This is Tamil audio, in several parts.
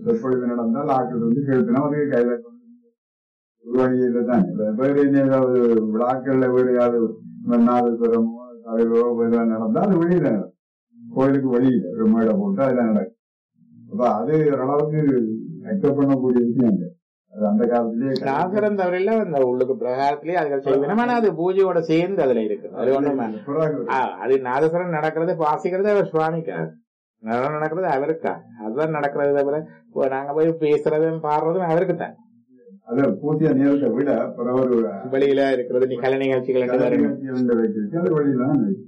சொற்பொழிவு நடந்தால் ஆக்கள் வந்து கேட்கணும் அதுக்கு கையில கொண்டு வந்து ஒரு வழியில தான் இப்ப வேற என்ன ஏதாவது விழாக்கள்ல வேற ஏதாவது நாதஸ்வரமோ தலைவரோ வேற நடந்தா அது வெளியில நடக்கும் கோயிலுக்கு வெளியில ஒரு மேடை போட்டு அதுல நடக்கும் அப்ப அது ஓரளவுக்கு அக்செப்ட் பண்ணக்கூடிய விஷயம் இல்லை அது அந்த காலத்திலேயே நாகரம் தவிர அந்த உள்ளுக்கு பிரகாரத்திலேயே அதுகள் செய்வேன் ஆனா அது பூஜையோட சேர்ந்து அதுல இருக்கு அது ஒண்ணுமே பிறகு ஆ, அது நாதஸ்வரம் நடக்கிறது வாசிக்கிறது அவர் சுவாமிக்கா நடனம் நடக்கிறது அவருக்கா அதுதான் நடக்கிறது தவிர இப்போ நாங்க போய் பேசுறதும் பாடுறதும் அவருக்கு தான் அது பூஜை நேரத்தை விட பிறகு ஒரு வெளியில இருக்கிறது நீ கலை நிகழ்ச்சிகள் என்று கலை வருங்க. நிகழ்ச்சிகள் வைக்கிறது அது வெளியில தான் வைக்கும்.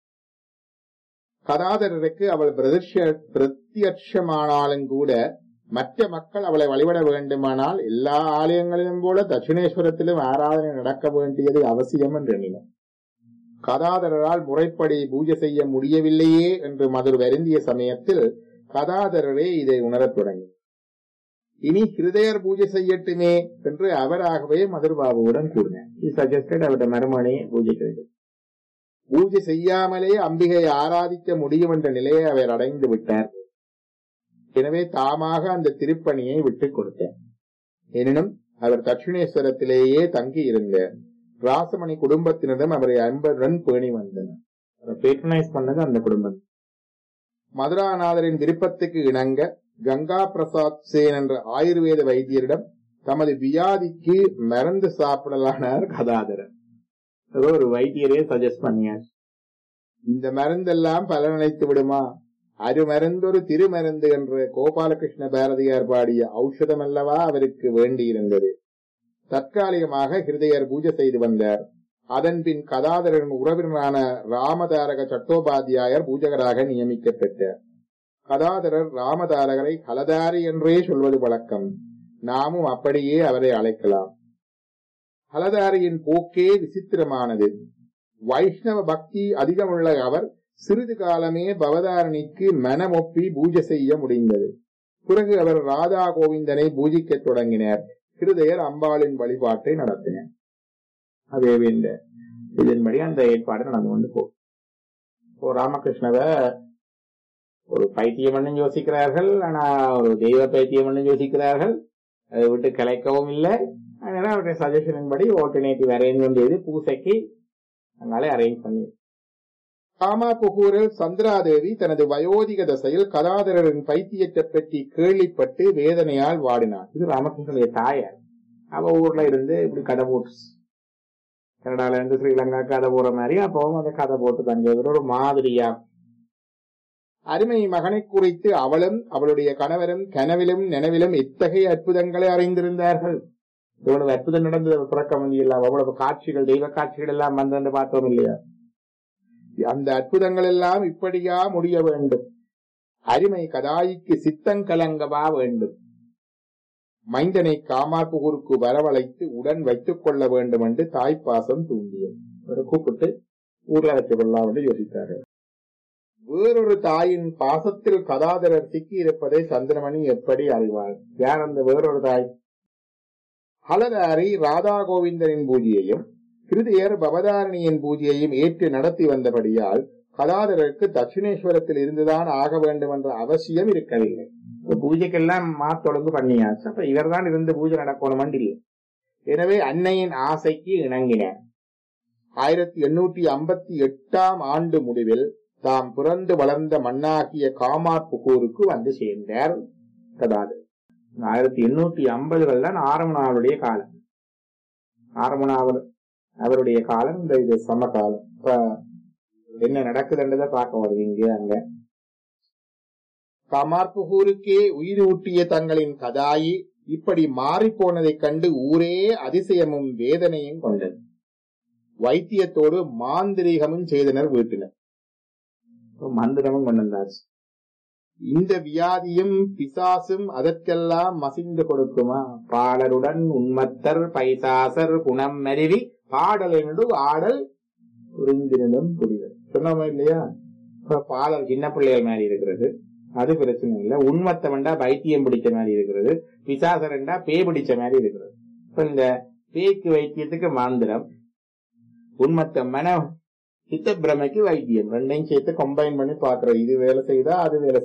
கதாதரருக்கு அவள் பிரதிஷ்ய- பிரத்யட்சமானாலும் கூட மற்ற மக்கள் அவளை வழிபட வேண்டுமானால் எல்லா ஆலயங்களிலும் போல தட்சிணேஸ்வரத்திலும் ஆராதனை நடக்க வேண்டியது அவசியம் என்று எண்ணினார் கதாதரரால் முறைப்படி பூஜை செய்ய முடியவில்லையே என்று மதுர் வருந்திய சமயத்தில் கதாதரரே இதை உணரத் தொடங்கி இனி ஹிருதயர் பூஜை செய்யட்டுமே என்று அவராகவே மதுர்பாபுவுடன் கூறினார் சஜஸ்டட் அவருடைய மறுமணியை பூஜைக்கிறது பூஜை செய்யாமலே அம்பிகை ஆராதிக்க முடியும் என்ற நிலையை அவர் அடைந்து விட்டார் எனவே தாமாக அந்த திருப்பணியை விட்டுக் கொடுத்தார் எனினும் அவர் தட்சிணேஸ்வரத்திலேயே தங்கி இருந்தார் ராசமணி குடும்பத்தினரிடம் அவரை அன்புடன் பேணி வந்தனர் பேட்ரனைஸ் பண்ணது அந்த குடும்பம் மதுராநாதரின் விருப்பத்துக்கு இணங்க கங்கா பிரசாத் சேன் என்ற ஆயுர்வேத வைத்தியரிடம் தமது வியாதிக்கு மருந்து சாப்பிடலானார் கதாதரர் ஏதோ ஒரு வைத்தியரே சஜஸ்ட் பண்ணியார் இந்த மருந்தெல்லாம் பலனளித்து விடுமா அருமருந்தொரு திருமருந்து என்ற கோபாலகிருஷ்ண பாரதியார் பாடிய ஔஷதம் அல்லவா அவருக்கு வேண்டியிருந்தது தற்காலிகமாக ஹிருதயர் பூஜை செய்து வந்தார் அதன்பின் கதாதரன் உறவினரான ராமதாரக சட்டோபாத்தியாயர் பூஜகராக நியமிக்கப்பட்டார் கதாதரர் ராமதாரகரை கலதாரி என்றே சொல்வது வழக்கம் நாமும் அப்படியே அவரை அழைக்கலாம் ஹலதாரியின் போக்கே விசித்திரமானது வைஷ்ணவ பக்தி அதிகமுள்ள அவர் சிறிது காலமே பவதாரணிக்கு மனமொப்பி பூஜை செய்ய முடிந்தது பிறகு அவர் ராதா கோவிந்தனை பூஜிக்கத் தொடங்கினார் ஹிருதயர் அம்பாளின் வழிபாட்டை நடத்தினார் அதே இந்த இதன்படி அந்த ஏற்பாடு நடந்து கொண்டு போ இப்போ ராமகிருஷ்ணவ ஒரு பைத்தியம் யோசிக்கிறார்கள் ஆனா ஒரு தெய்வ பைத்தியம் யோசிக்கிறார்கள் அதை விட்டு கலைக்கவும் இல்லை அதனால அவருடைய சஜஷனின் படி ஆல்டர்னேட்டிவ் அரேஞ்ச்மெண்ட் செய்து பூசைக்கு அங்காலே அரேஞ்ச் பண்ணி காமாபுகூரில் சந்திராதேவி தனது வயோதிக தசையில் கதாதரரின் பைத்தியத்தை பற்றி கேள்விப்பட்டு வேதனையால் வாடினார் இது ராமகிருஷ்ணனுடைய தாயார் அவ ஊர்ல இருந்து இப்படி கதை போட்டு கனடால இருந்து ஸ்ரீலங்கா கதை போற மாதிரி அப்பவும் அந்த கதை போட்டு தஞ்சவர் ஒரு மாதிரியா அருமை மகனை குறித்து அவளும் அவளுடைய கணவரும் கனவிலும் நினைவிலும் இத்தகைய அற்புதங்களை அறிந்திருந்தார்கள் இவ்வளவு அற்புதம் நடந்தது பிறக்க முடியல அவ்வளவு காட்சிகள் தெய்வ காட்சிகள் எல்லாம் வந்து பார்த்தோம் இல்லையா அந்த அற்புதங்கள் எல்லாம் இப்படியா முடிய வேண்டும் அருமை கதாயிக்கு சித்தங்கலங்கவா வேண்டும் மைந்தனை காமார்புகூருக்கு வரவழைத்து உடன் வைத்துக் கொள்ள வேண்டும் என்று தாய்ப்பாசம் தூண்டியது ஒரு கூப்பிட்டு ஊர்ல வச்சு கொள்ளலாம் என்று யோசித்தார்கள் வேறொரு தாயின் பாசத்தில் கதாதரர் சிக்கி இருப்பதை சந்திரமணி எப்படி அறிவார் யார் அந்த வேறொரு தாய் ஹலதாரி ராதா கோவிந்தனின் பூஜையையும் கிருதியர் பவதாரணியின் பூஜையையும் ஏற்று நடத்தி வந்தபடியால் கதாதரருக்கு தட்சிணேஸ்வரத்தில் இருந்துதான் ஆக வேண்டும் என்ற அவசியம் இருக்கவில்லை இப்ப பூஜைக்கெல்லாம் மாத்தொழுங்கு பண்ணியாச்சு அப்ப இவர்தான் இருந்து பூஜை நடக்கணும் இல்லை எனவே அன்னையின் ஆசைக்கு இணங்கினார் ஆயிரத்தி எண்ணூற்றி ஐம்பத்தி எட்டாம் ஆண்டு முடிவில் தாம் பிறந்து வளர்ந்த மண்ணாகிய காமார்புகூருக்கு வந்து சேர்ந்தார் கதாதர் ஆயிரத்தி எண்ணூத்தி ஐம்பதுகள் தான் ஆரமணாவுடைய காலம் ஆரமணாவர் அவருடைய காலம் இந்த இது சமகாலம் இப்ப என்ன நடக்குதுன்றதை பார்க்க வருது இங்க அங்க காமார்புகூருக்கே உயிர் ஊட்டிய தங்களின் கதாயி இப்படி மாறிப்போனதைக் கண்டு ஊரே அதிசயமும் வேதனையும் கொண்டது வைத்தியத்தோடு மாந்திரீகமும் செய்தனர் வீட்டினர் மந்திரமும் கொண்டு வந்தாச்சு இந்த வியாதியும் பிசாசும் அதற்கெல்லாம் மசிந்து கொடுக்குமா பாடலுடன் உண்மத்தர் பைசாசர் குணம் மருவி பாடலினடு ஆடல் புரிந்தினும் புரிதல் சொன்னோமா இல்லையா இப்ப பாடல் சின்ன பிள்ளைகள் மாதிரி இருக்கிறது அது பிரச்சனை இல்லை உண்மத்தை வேண்டா பைத்தியம் பிடிச்ச மாதிரி இருக்கிறது பிசாசரண்டா பே பிடிச்ச மாதிரி இருக்கிறது இப்ப இந்த பேய்க்கு வைத்தியத்துக்கு மாந்திரம் உண்மத்த மன சித்த பிரமைக்கு வைத்தியம் ரெண்டையும் சேர்த்து கம்பைன் பண்ணி பாக்குறது இது வேலை செய்தா அது வேலை